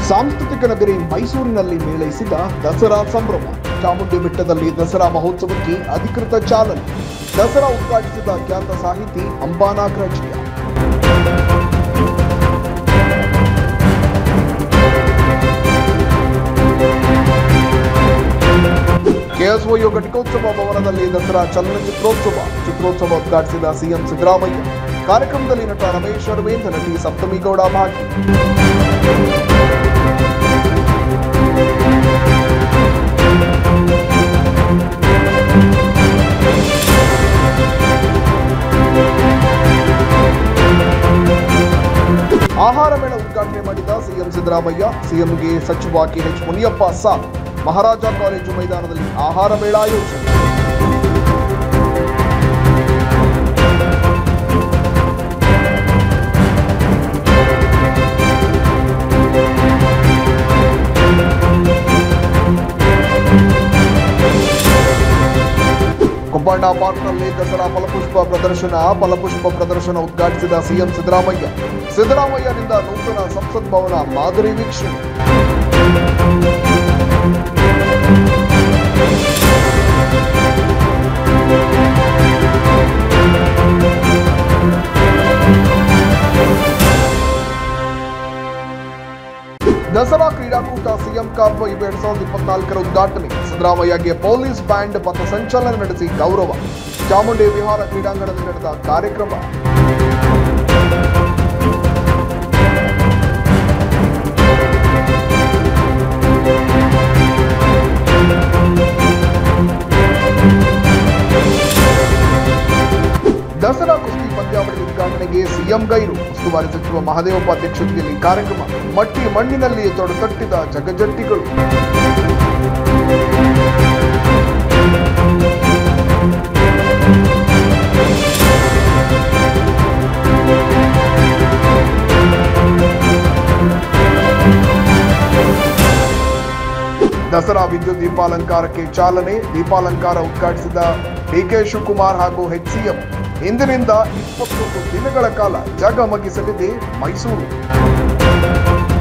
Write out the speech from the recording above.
ಸಾಂಸ್ಕೃತಿಕ ನಗರಿ ಮೈಸೂರಿನಲ್ಲಿ ಮೇಳೈಸಿದ ದಸರಾ ಸಂಭ್ರಮ ಚಾಮುಂಡಿ ಬೆಟ್ಟದಲ್ಲಿ ದಸರಾ ಮಹೋತ್ಸವಕ್ಕೆ ಅಧಿಕೃತ ಚಾಲನೆ ದಸರಾ ಉದ್ಘಾಟಿಸಿದ ಖ್ಯಾತ ಸಾಹಿತಿ ಅಂಬಾನಾಗರಾಜಿಯ ಕೆಎಸ್ಒಯು ಘಟಿಕೋತ್ಸವ ಭವನದಲ್ಲಿ ದಸರಾ ಚಲನಚಿತ್ರೋತ್ಸವ ಚಿತ್ರೋತ್ಸವ ಉದ್ಘಾಟಿಸಿದ ಸಿಎಂ ಸಿದ್ದರಾಮಯ್ಯ ಕಾರ್ಯಕ್ರಮದಲ್ಲಿ ನಟ ರಮೇಶ್ ಅರವಿಂದ್ ನಟಿ ಸಪ್ತಮಿ ಗೌಡ ಭಾಗಿ ಆಹಾರ ಮೇಳ ಉದ್ಘಾಟನೆ ಮಾಡಿದ ಸಿಎಂ ಸಿದ್ದರಾಮಯ್ಯ ಸಿಎಂಗೆ ಸಚಿವ ಕೆಎಚ್ ಮುನಿಯಪ್ಪ ಸಾಥ್ ಮಹಾರಾಜ ಕಾಲೇಜು ಮೈದಾನದಲ್ಲಿ ಆಹಾರ ಮೇಳ ಆಯೋಜನೆ ಕುಂಬಣ್ಣ ಪಾರ್ಕ್ನಲ್ಲಿ ದಸರಾ ಫಲಪುಷ್ಪ ಪ್ರದರ್ಶನ ಫಲಪುಷ್ಪ ಪ್ರದರ್ಶನ ಉದ್ಘಾಟಿಸಿದ ಸಿಎಂ ಸಿದ್ದರಾಮಯ್ಯ ಸಿದ್ದರಾಮಯ್ಯನಿಂದ ನೂತನ ಸಂಸತ್ ಭವನ ಮಾದರಿ ವೀಕ್ಷಣೆ ದಸರಾ ಕ್ರೀಡಾಕೂಟ ಸಿಎಂ ಕಪ್ ಎರಡ್ ಸಾವಿರದ ಇಪ್ಪತ್ನಾಲ್ಕರ ಉದ್ಘಾಟನೆ ಸಿದ್ದರಾಮಯ್ಯಗೆ ಪೊಲೀಸ್ ಬ್ಯಾಂಡ್ ಪಥಸಂಚಲನ ನಡೆಸಿ ಗೌರವ ಚಾಮುಂಡಿ ವಿಹಾರ ಕ್ರೀಡಾಂಗಣದಲ್ಲಿ ನಡೆದ ಕಾರ್ಯಕ್ರಮ ದಸರಾ ಕುಸ್ತಿ ಪಂದ್ಯಾವಳಿ ಉದ್ಘಾಟನೆಗೆ ಸಿಎಂ ಗೈರು ಉಸ್ತುವಾರಿ ಸಚಿವ ಮಹದೇವಪ್ಪ ಅಧ್ಯಕ್ಷತೆಯಲ್ಲಿ ಕಾರ್ಯಕ್ರಮ ಮಟ್ಟಿ ಮಣ್ಣಿನಲ್ಲಿ ತೊಡತಟ್ಟಿದ ಜಗಜಟ್ಟಿಗಳು ದಸರಾ ವಿದ್ಯುತ್ ದೀಪಾಲಂಕಾರಕ್ಕೆ ಚಾಲನೆ ದೀಪಾಲಂಕಾರ ಉದ್ಘಾಟಿಸಿದ ಡಿಕೆ ಶಿವಕುಮಾರ್ ಹಾಗೂ ಎಚ್ಸಿಎಂ ಇಂದಿನಿಂದ ಇಪ್ಪತ್ತೊಂದು ದಿನಗಳ ಕಾಲ ಜಗಮಗಿಸಲಿದೆ ಮೈಸೂರು